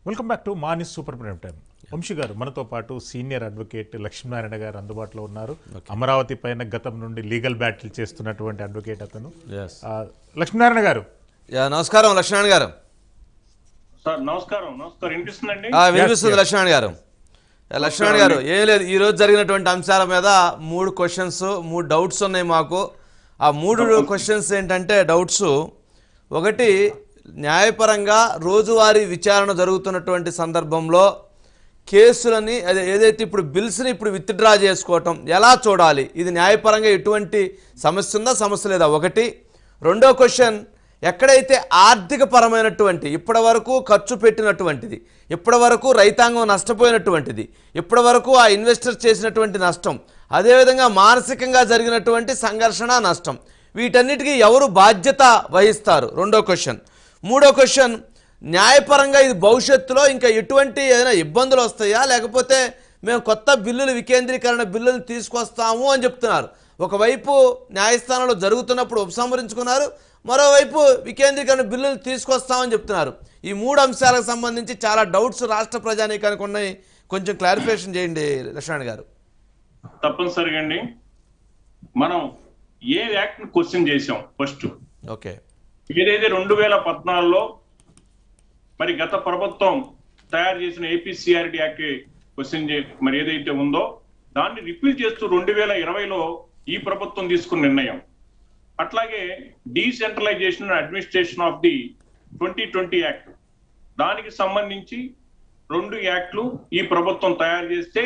Welcome back to మానిస్ super prime time Vamsi గారు మనతో పాటు సీనియర్ అడ్వకేట్ లక్ష్మీనారాయణ గారు అందుబాటులో ఉన్నారు అమరావతి పైన గతం నుండి లీగల్ బ్యాటిల్ చేస్తున్నటువంటి అడ్వకేట్ అతను ఎస్ ఆ, లక్ష్మీనారాయణ గారు యా నమస్కారం లక్ష్మణ్ గారు సార్ నమస్కారం నమస్కారం వినిపిస్తుందండి ఆ, వినిపిస్తుంది లక్ష్మణ్ గారు యా, లక్ష్మణ్ గారు ఏం లేదు ఈ రోజు జరిగినటువంటి అంశాల మీద మూడు క్వశ్చన్స్ మూడు డౌట్స్ ఉన్నాయి మాకు ఆ మూడు క్వశ్చన్స్ ఏంటంటే డౌట్స్ ఒకటి న్యాయపరంగా రోజువారీ విచారణ జరుగుతున్నటువంటి సందర్భంలో కేసులని అదే ఏదైతే ఇప్పుడు బిల్స్ని ఇప్పుడు విత్డ్రా చేసుకోవటం ఎలా చూడాలి ఇది న్యాయపరంగా ఎటువంటి సమస్య ఉందా సమస్య లేదా ఒకటి రెండో క్వశ్చన్ ఎక్కడైతే ఆర్థిక పరమైనటువంటి ఇప్పటి వరకు ఖర్చు పెట్టినటువంటిది ఇప్పటి వరకు రైతాంగం నష్టపోయినటువంటిది ఇప్పటి వరకు ఆ ఇన్వెస్టర్ చేసినటువంటి నష్టం అదేవిధంగా మానసికంగా జరిగినటువంటి సంఘర్షణ నష్టం వీటన్నిటికీ ఎవరు బాధ్యత వహిస్తారు రెండో క్వశ్చన్ మూడో క్వశ్చన్ న్యాయపరంగా ఇది భవిష్యత్తులో ఇంకా ఎటువంటి ఏదైనా ఇబ్బందులు వస్తాయా లేకపోతే మేము కొత్త బిల్లులు వికేంద్రీకరణ బిల్లులు తీసుకొస్తాము అని చెప్తున్నారు ఒకవైపు న్యాయస్థానంలో జరుగుతున్నప్పుడు ఉపసంహరించుకున్నారు మరోవైపు వికేంద్రీకరణ బిల్లులు తీసుకొస్తామని చెప్తున్నారు ఈ మూడు అంశాలకు సంబంధించి చాలా డౌట్స్ రాష్ట్ర ప్రజానీకానికి ఉన్నాయి కొంచెం క్లారిఫికేషన్ చేయండి లక్ష్మణ్ గారు తప్పనిసరిగా అండి మనం ఏ యాక్ట్ క్వశ్చన్ చేసాం ఫస్ట్ ఓకే ఏదైతే రెండు వేల పద్నాలుగులో మరి గత ప్రభుత్వం తయారు చేసిన ఏపీసీఆర్డి యాక్ట్ క్వశ్చన్ చే మరి ఏదైతే ఉందో దాన్ని రిపీల్ చేస్తూ రెండు వేల ఇరవైలో ఈ ప్రభుత్వం తీసుకున్న నిర్ణయం అట్లాగే decentralisation and administration of the twenty twenty act దానికి సంబంధించి రెండు యాక్ట్లు ఈ ప్రభుత్వం తయారు చేస్తే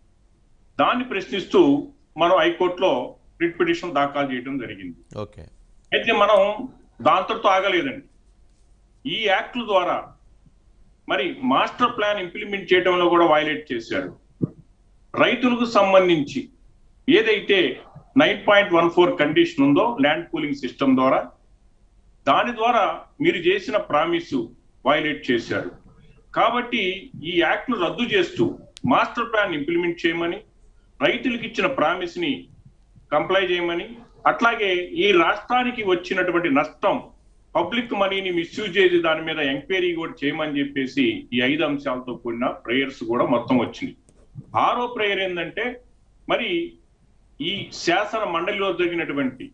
దాన్ని ప్రశ్నిస్తూ మనం హైకోర్టులో రిట్ పిటిషన్ దాఖలు చేయడం జరిగింది ఓకే అయితే మనం దాంతో ఆగలేదండి ఈ యాక్ట్ల ద్వారా మరి మాస్టర్ ప్లాన్ ఇంప్లిమెంట్ చేయడంలో కూడా వైలేట్ చేశారు రైతులకు సంబంధించి ఏదైతే nine point one four condition ఉందో ల్యాండ్ పూలింగ్ సిస్టమ్ ద్వారా దాని ద్వారా మీరు చేసిన ప్రామిస్ వైలేట్ చేశారు కాబట్టి ఈ యాక్ట్ను రద్దు చేస్తూ మాస్టర్ ప్లాన్ ఇంప్లిమెంట్ చేయమని రైతులకు ఇచ్చిన ప్రామిస్ ని కంప్లై చేయమని అట్లాగే ఈ రాష్ట్రానికి వచ్చినటువంటి నష్టం పబ్లిక్ మనీని మిస్యూజ్ చేసి దాని మీద ఎంక్వైరీ కూడా చేయమని చెప్పేసి ఈ ఐదు అంశాలతో కూడిన ప్రేయర్స్ కూడా మొత్తం వచ్చింది ఆరో ప్రేయర్ ఏంటంటే మరి ఈ శాసన మండలిలో జరిగినటువంటి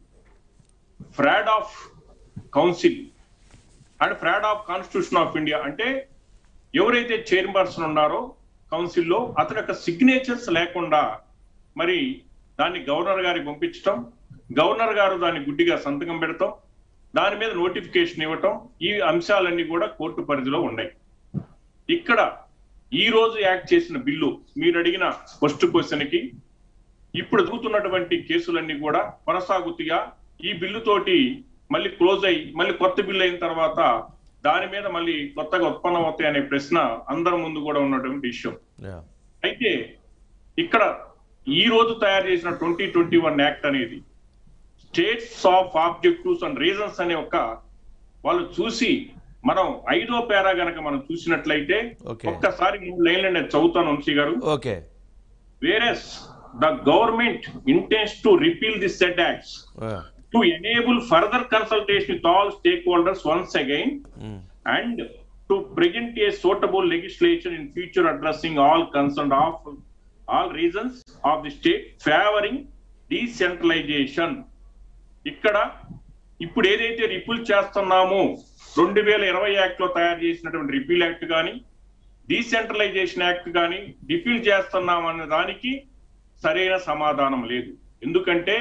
fraud of council and fraud of constitution of India అంటే ఎవరైతే చైర్పర్సన్ ఉన్నారో కౌన్సిల్లో అతని యొక్క సిగ్నేచర్స్ లేకుండా మరి దాన్ని గవర్నర్ గారికి పంపించటం గవర్నర్ గారు దాన్ని గుడ్డిగా సంతకం పెడతాం దాని మీద నోటిఫికేషన్ ఇవ్వటం ఈ అంశాలన్నీ కూడా కోర్టు పరిధిలో ఉన్నాయి ఇక్కడ ఈ రోజు యాక్ట్ చేసిన బిల్లు మీరు అడిగిన ఫస్ట్ క్వశ్చన్ కి ఇప్పుడు జరుగుతున్నటువంటి కేసులన్నీ కూడా కొనసాగుతీగా ఈ బిల్లు తోటి మళ్ళీ క్లోజ్ అయ్యి మళ్ళీ కొత్త బిల్లు అయిన తర్వాత దాని మీద మళ్ళీ కొత్తగా ఉత్పన్నం అవుతాయి అనే ప్రశ్న అందరి ముందు కూడా ఉన్నటువంటి విషయం యా అయితే ఇక్కడ ఈ రోజు తయారు చేసిన ట్వంటీ ట్వంటీ వన్ యాక్ట్ అనేది states of objectives and reasons అనే ఒక వాళ్ళు చూసి మనం ఐదో పేరా గనక మనం చూసినట్లయితే Okay. ఒక్కసారి మూడు లైన్లు నేను చదువుతాను వంశీ గారు okay whereas the government intends to repeal the said acts to enable further consultation with all stakeholders once again and to present a suitable legislation in future addressing all concerned of all reasons of the state favoring decentralization ఇక్కడ ఇప్పుడు ఏదైతే repeal చేస్తున్నామో రెండు వేల ఇరవై act లో తయారు చేసినటువంటి రిపీల్ యాక్ట్ కానీ డీసెంట్రలైజేషన్ యాక్ట్ కానీ రిపీల్ చేస్తున్నాం అనే దానికి సరైన సమాధానం లేదు ఎందుకంటే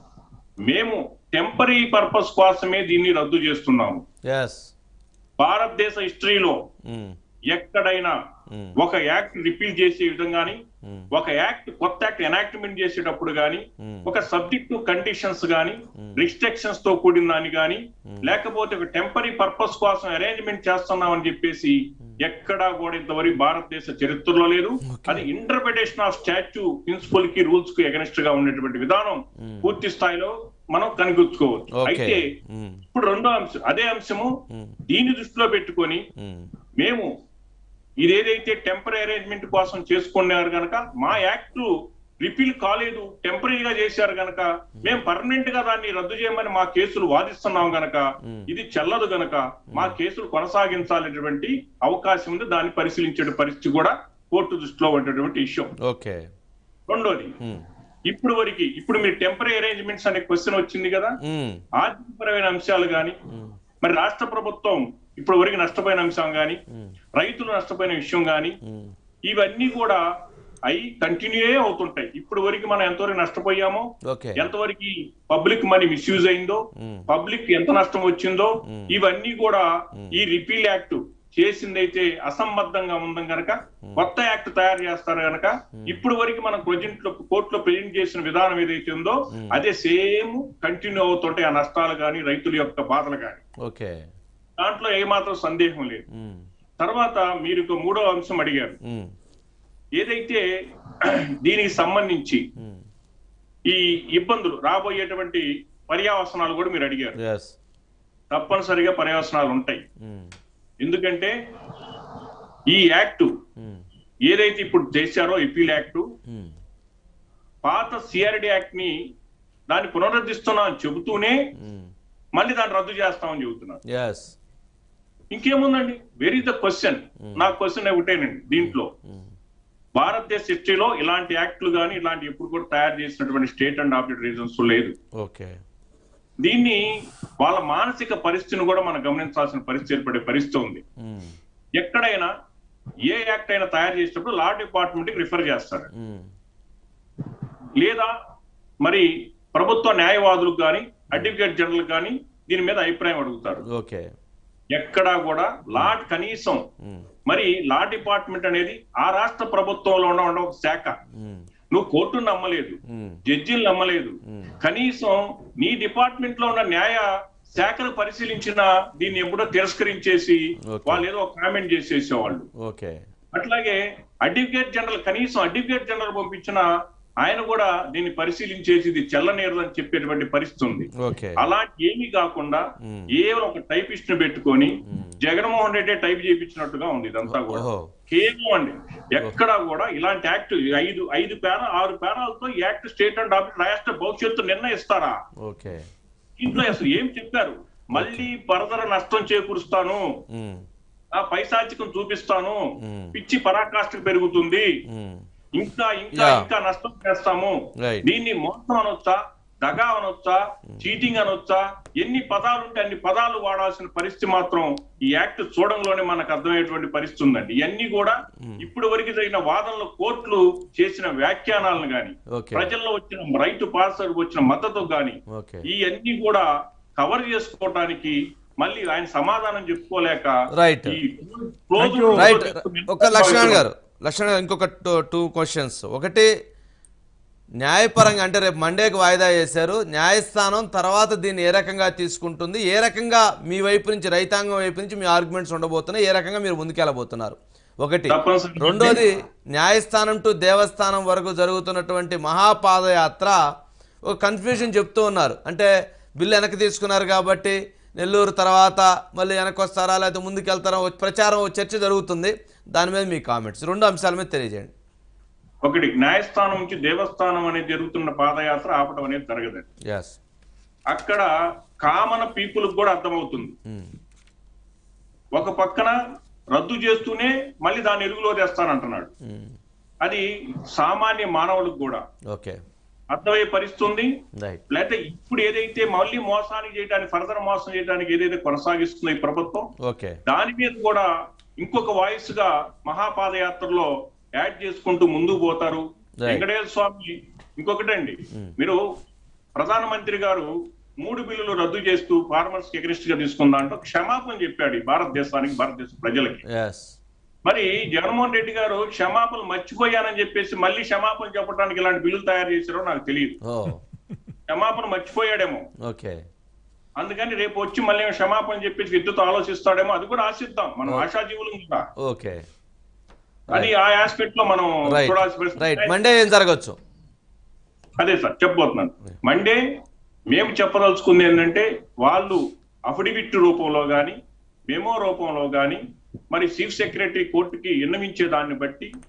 మేము టెంపరీ పర్పస్ కోసమే దీన్ని రద్దు చేస్తున్నాము ఎస్ భారతదేశ హిస్టరీలో ఎక్కడైనా ఒక యాక్ట్ రిపీల్ చేసే విధంగాని ఒక యాక్ట్ కొత్త యాక్ట్ ఎనాక్ట్మెంట్ చేసేటప్పుడు గాని ఒక సబ్జెక్ట్ కండిషన్స్ గాని రిస్ట్రిక్షన్స్ తో కూడిన దాన్ని గాని లేకపోతే ఒక టెంపరీ పర్పస్ కోసం అరేంజ్మెంట్ చేస్తున్నామని చెప్పేసి ఎక్కడా కూడా ఇంతవరకు భారతదేశ చరిత్రలో లేదు అది ఇంటర్ప్రిటేషన్ ఆఫ్ స్టాచ్యూ ప్రిన్సిపల్ కి రూల్స్ కి ఎగనెస్ట్ గా ఉన్నటువంటి విధానం పూర్తి స్థాయిలో మనం కనిపించుకోవచ్చు ఓకే అయితే ఇప్పుడు రెండో అంశం అదే అంశము దీన్ని దృష్టిలో పెట్టుకొని మేము ఇదేదైతే టెంపరీ అరేంజ్మెంట్ కోసం చేసుకున్నారు కనుక మా యాక్ట్ రిపీల్ కాలేదు టెంపరీగా చేశారు గనక మేము పర్మనెంట్ గా దాన్ని రద్దు చేయమని మా కేసులు వాదిస్తున్నాం గనక ఇది చెల్లదు గనక మా కేసులు కొనసాగించాలనేటువంటి అవకాశం ఉంది దాన్ని పరిశీలించే పరిస్థితి కూడా కోర్టు దృష్టిలో ఉన్నటువంటి విషయం ఓకే రెండోది ఉమ్, ఇప్పుడు వరకు ఇప్పుడు మీరు టెంపరీ అరేంజ్మెంట్స్ అనే క్వశ్చన్ వచ్చింది కదా ఉమ్, ఆర్థికపరమైన అంశాలు గాని ఉమ్, మరి రాష్ట్ర ప్రభుత్వం ఇప్పుడు వరకు నష్టపోయిన అంశం గాని ఉమ్, రైతులు నష్టపోయిన విషయం గాని ఉమ్, ఇవన్నీ కూడా అయి కంటిన్యూ అవుతుంటాయి ఇప్పుడు వరకు మనం ఎంతవరకు నష్టపోయామో ఓకే ఎంతవరకు పబ్లిక్ మనీ మిస్యూజ్ అయిందో ఉమ్, పబ్లిక్ ఎంత నష్టం వచ్చిందో ఇవన్నీ కూడా ఈ రిపీల్ యాక్ట్ చేసిందైతే అసంబద్ధంగా ఉందని గనక కొత్త యాక్ట్ తయారు చేస్తారు గనక ఇప్పుడు వరకు మనం ప్రజెంట్ లో కోర్టులో ప్రజెంట్ చేసిన విధానం ఏదైతే ఉందో అదే సేమ్ కంటిన్యూ అవుతుంటాయి ఆ నష్టాలు కానీ రైతుల యొక్క బాధలు కానీ ఓకే దాంట్లో ఏమాత్రం సందేహం లేదు ఉమ్, తర్వాత మీరు ఒక మూడో అంశం అడిగారు ఉమ్, ఏదైతే దీనికి సంబంధించి ఉమ్, ఈ ఇబ్బందులు రాబోయేటువంటి పర్యావసనాలు కూడా మీరు అడిగారు ఎస్ తప్పనిసరిగా పర్యావసనాలు ఉంటాయి ఉమ్, ఎందుకంటే ఈ యాక్ట్ ఉమ్, ఏదైతే ఇప్పుడు చేశారో ఎపీల్ యాక్ట్ ఉమ్, పాత సిఆర్డి యాక్ట్ ని దాన్ని పునరుద్ధరిస్తున్నా అని చెబుతూనే ఉమ్, మళ్ళీ దాన్ని రద్దు చేస్తామని చెబుతున్నారు ఎస్ ఇంకేముందండి వెరీ ద క్వశ్చన్ నా క్వశ్చన్ ఒకటేనండి దీంట్లో ఉమ్, భారతదేశ హిస్టరీలో ఇలాంటి యాక్ట్లు కానీ ఇలాంటి ఎప్పుడు కూడా తయారు చేసినటువంటి స్టేట్ అండ్ ఆబ్జెక్ట్ రీజన్స్ లేదు ఓకే దీన్ని వాళ్ళ మానసిక పరిస్థితిని కూడా మనం గమనించాల్సిన పరిస్థితి ఏర్పడే పరిస్థితి ఉంది ఉమ్, ఎక్కడైనా ఏ యాక్ట్ అయినా తయారు చేసినప్పుడు లా డిపార్ట్మెంట్ కి రిఫర్ చేస్తారు ఉమ్, లేదా మరి ప్రభుత్వ న్యాయవాదులకు కానీ అడ్వకేట్ జనరల్ కానీ దీని మీద అభిప్రాయం అడుగుతారు ఓకే ఎక్కడా కూడా లా కనీసం ఉమ్, మరి లా డిపార్ట్మెంట్ అనేది ఆ రాష్ట్ర ప్రభుత్వంలో ఉన్న ఉన్న ఒక శాఖ ఉమ్, నువ్వు కోర్టును నమ్మలేదు ఉమ్, జడ్జిలు నమ్మలేదు ఉమ్, కనీసం నీ డిపార్ట్మెంట్ లో ఉన్న న్యాయ శాఖను పరిశీలించిన దీన్ని ఎప్పుడో తిరస్కరించేసి Okay. వాళ్ళు ఏదో కామెంట్ చేసేసేవాళ్ళు ఓకే అట్లాగే అడ్వకేట్ జనరల్ కనీసం అడ్వకేట్ జనరల్ పంపించిన ఆయన కూడా దీన్ని పరిశీలించేసి ఇది చెల్లనేరు అని చెప్పేటువంటి పరిస్థితి ఉంది ఓకే అలాంటి ఏమీ కాకుండా Hmm. కేవలం ఒక టైపిస్ట్ ని పెట్టుకొని Hmm. జగన్మోహన్ రెడ్డి టైప్ చేయించినట్టుగా ఉంది ఇదంతా కూడా ఓహో కేవలం అండి ఎక్కడా కూడా ఇలాంటి యాక్ట్ ఐదు ఐదు పేర ఆరు పేరాలతో ఈ యాక్ట్ స్టేట్ అండ్ ఆఫీస్ రాష్ట్ర భవిష్యత్తు నిర్ణయిస్తారా ఓకే ఇంట్లో అసలు ఏం చెప్పారు మళ్ళీ పరదర నష్టం చేకూరుస్తాను ఉమ్, ఆ పైశాచికం చూపిస్తాను ఉమ్, పిచ్చి పరాకాష్ఠకు పెరుగుతుంది ఉమ్, ఇంకా ఇంకా Yeah. ఇంకా నష్టం చేస్తాము Right. దీన్ని మోసం అనొచ్చా దగా అనొచ్చా చీటింగ్ అనొచ్చా ఎన్ని పదాలు ఉంటే అన్ని పదాలు వాడాల్సిన పరిస్థితి మాత్రం ఈ యాక్ట్ చూడంలోనే మనకు అర్థమయ్యేటువంటి పరిస్థితి ఉందండి ఇవన్నీ కూడా ఇప్పుడు వరకు జరిగిన వాదనలు కోర్టులు చేసిన వ్యాఖ్యానాలను గాని ఓకే ప్రజల్లో వచ్చిన రైతు పార్సల్ వచ్చిన మద్దతు గాని ఓకే ఇవన్నీ కూడా కవర్ చేసుకోవటానికి మళ్ళీ ఆయన సమాధానం చెప్పుకోలేక Right. ఈ close Thank you. room right లో ఒక లక్ష్మణ్ గారు లక్ష్మణ్ గారు ఇంకొక టూ క్వశ్చన్స్ ఒకటి న్యాయపరంగా అంటే రేపు మండేకి వాయిదా చేశారు న్యాయస్థానం తర్వాత దీన్ని ఏ రకంగా తీసుకుంటుంది ఏ రకంగా మీ వైపు నుంచి రైతాంగం వైపు నుంచి మీ ఆర్గ్యుమెంట్స్ ఉండబోతున్నాయి ఏ రకంగా మీరు ముందుకెళ్ళబోతున్నారు ఒకటి తప్పనిసరిగా. రెండోది న్యాయస్థానం టు దేవస్థానం వరకు జరుగుతున్నటువంటి మహాపాదయాత్ర ఒక కన్ఫ్యూజన్ చెప్తూ ఉన్నారు అంటే బిల్లు వెనక్కి తీసుకున్నారు కాబట్టి నెల్లూరు తర్వాత మళ్ళీ వెనక్కి వస్తారా లేకపోతే ముందుకు వెళ్తారా ఓ ప్రచారం ఓ చర్చ జరుగుతుంది దాని మీద మీ కామెంట్స్ రెండు అంశాల మీద తెలియజేయండి ఒకటి న్యాయస్థానం నుంచి దేవస్థానం అనేది జరుగుతున్న పాదయాత్ర ఆపడం అనేది జరగదండి ఎస్ అక్కడ కామన్ పీపుల్ కూడా అర్థమవుతుంది ఒక పక్కన రద్దు చేస్తూనే మళ్ళీ దాన్ని ఎరుగులో తెస్తానంటున్నాడు అది సామాన్య మానవులకు కూడా ఓకే అర్థమయ్యే పరిస్థితి ఉంది రైట్ లేకపోతే ఇప్పుడు ఏదైతే మళ్ళీ మోసానికి చేయడానికి ఫర్దర్ మోసం చేయడానికి ఏదైతే కొనసాగిస్తుందో ఈ ప్రభుత్వం ఓకే దాని మీద కూడా ఇంకొక వాయిస్ గా మహాపాదయాత్రలో యాడ్ చేసుకుంటూ ముందుకు పోతారు Right. వెంకటేశ్వర స్వామి ఇంకొకటండి మీరు ప్రధానమంత్రి గారు మూడు బిల్లులు రద్దు చేస్తూ ఫార్మర్స్ కి ఎగనిస్ట్ గా తీసుకుందా అంటూ క్షమాపణ చెప్పాడు ఈ భారతదేశానికి భారతదేశ ప్రజలకి ఎస్ మరి జగన్మోహన్ రెడ్డి గారు క్షమాపణ మర్చిపోయానని చెప్పేసి మళ్ళీ క్షమాపణ చెప్పడానికి ఇలాంటి బిల్లులు తయారు చేశారో నాకు తెలియదు ఓ క్షమాపణ మర్చిపోయాడేమో ఓకే అందుకని రేపు వచ్చి మళ్ళీ ఏమో క్షమాపణ చెప్పేసి విద్యుత్ ఆలోచిస్తాడేమో అది కూడా ఆశిద్దాం మనం ఆశాజీవులు కూడా ఓకే అది ఆ ఆస్పెక్ట్ లో మనం రైట్ చూడాల్సిన పరిస్థితి. రైట్ మండే ఏం జరగచ్చు అదే సార్ చెప్పబోతున్నాను మండే మేము చెప్పదలుచుకుంది ఏంటంటే వాళ్ళు అఫిడవిట్ రూపంలో గాని మెమో రూపంలో గాని మరి చీఫ్ సెక్రటరీ కోర్టుకి విన్నవించే దాన్ని బట్టి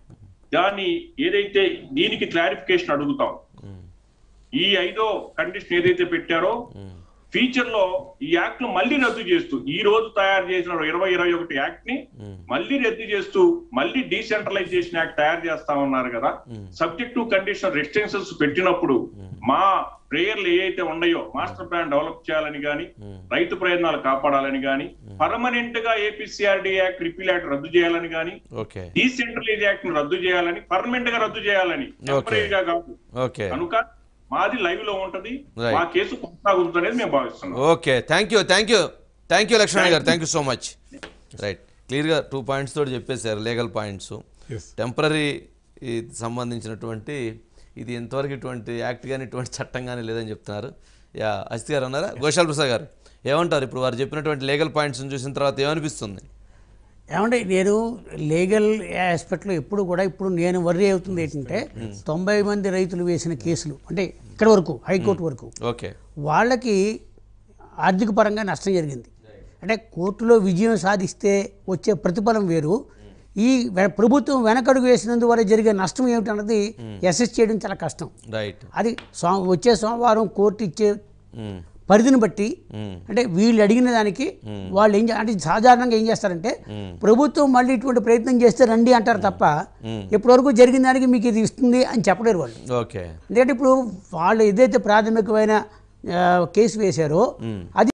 దాన్ని ఏదైతే దీనికి క్లారిఫికేషన్ అడుగుతాం ఈ ఐదో కండిషన్ ఏదైతే పెట్టారో ఫ్యూచర్ లో ఈ యాక్ట్ ను మళ్ళీ రద్దు చేస్తూ ఈ రోజు తయారు చేసిన ఇరవై ఇరవై ఒకటి యాక్ట్ ని మళ్ళీ రద్దు చేస్తూ మళ్ళీ డీసెంట్రలైజేషన్ యాక్ట్ తయారు చేస్తా ఉన్నారు కదా సబ్జెక్ట్ టు కండిషన్ రెస్ట్రిక్షన్స్ పెట్టినప్పుడు మా ప్రేయర్లు ఏవైతే ఉన్నాయో మాస్టర్ ప్లాన్ డెవలప్ చేయాలని గాని రైతు ప్రయోజనాలు కాపాడాలని గాని పర్మనెంట్ గా ఏపీసీఆర్డీ యాక్ట్ రిపీల్ యాక్ట్ రద్దు చేయాలని గాని ఓకే డీసెంట్రలైజ్ యాక్ట్ ను రద్దు చేయాలని పర్మనెంట్ గా రద్దు చేయాలని టెంపరీగా కాదు ఓకే కనుక మాది లైవ్ లో ఉంటది Right. మా కేసు కొనసాగుతుంది అనేది మేము భావిస్తున్నాం okay thank you thank you thank you Lakshman గారు thank you so much right క్లియర్గా టూ పాయింట్స్ తోటి చెప్పేశారు లీగల్ పాయింట్స్ Yes. టెంపరీ సంబంధించినటువంటి ఇది ఎంతవరకు ఇటువంటి యాక్ట్ కానీ ఇటువంటి చట్టం కానీ లేదని చెప్తున్నారు యా అజిత్ గారు ఉన్నారా గోశాల్ ప్రసాద్ గారు ఏమంటారు ఇప్పుడు వారు చెప్పినటువంటి లీగల్ పాయింట్స్ చూసిన తర్వాత ఏమనిపిస్తుంది ఏమంటే నేను లీగల్ ఆస్పెక్ట్లో ఎప్పుడు కూడా ఇప్పుడు నేను వర్రీ అవుతుంది ఏంటంటే తొంభై మంది రైతులు వేసిన కేసులు అంటే ఇక్కడ వరకు హైకోర్టు వరకు ఓకే వాళ్ళకి ఆర్థిక పరంగా నష్టం జరిగింది అంటే కోర్టులో విజయం సాధిస్తే వచ్చే ప్రతిఫలం వేరు ఈ వె- ప్రభుత్వం వెనకడుగు వేసినందువల్ల జరిగే నష్టం ఏమిటన్నది అసెస్ చేయడం చాలా కష్టం రైట్ అది సో వచ్చే సోమవారం కోర్టు ఇచ్చే పరిధిని బట్టి అంటే వీళ్ళు అడిగిన దానికి వాళ్ళు ఏం చే- అంటే సాధారణంగా ఏం చేస్తారంటే ప్రభుత్వం మళ్ళీ ఇటువంటి ప్రయత్నం చేస్తే రండి అంటారు తప్ప ఇప్పటివరకు జరిగిన దానికి మీకు ఇది ఇస్తుంది అని చెప్పలేరు వాళ్ళు ఓకే ఎందుకంటే ఇప్పుడు వాళ్ళు ఏదైతే ప్రాథమికమైన ఆ, కేసు వేశారో అది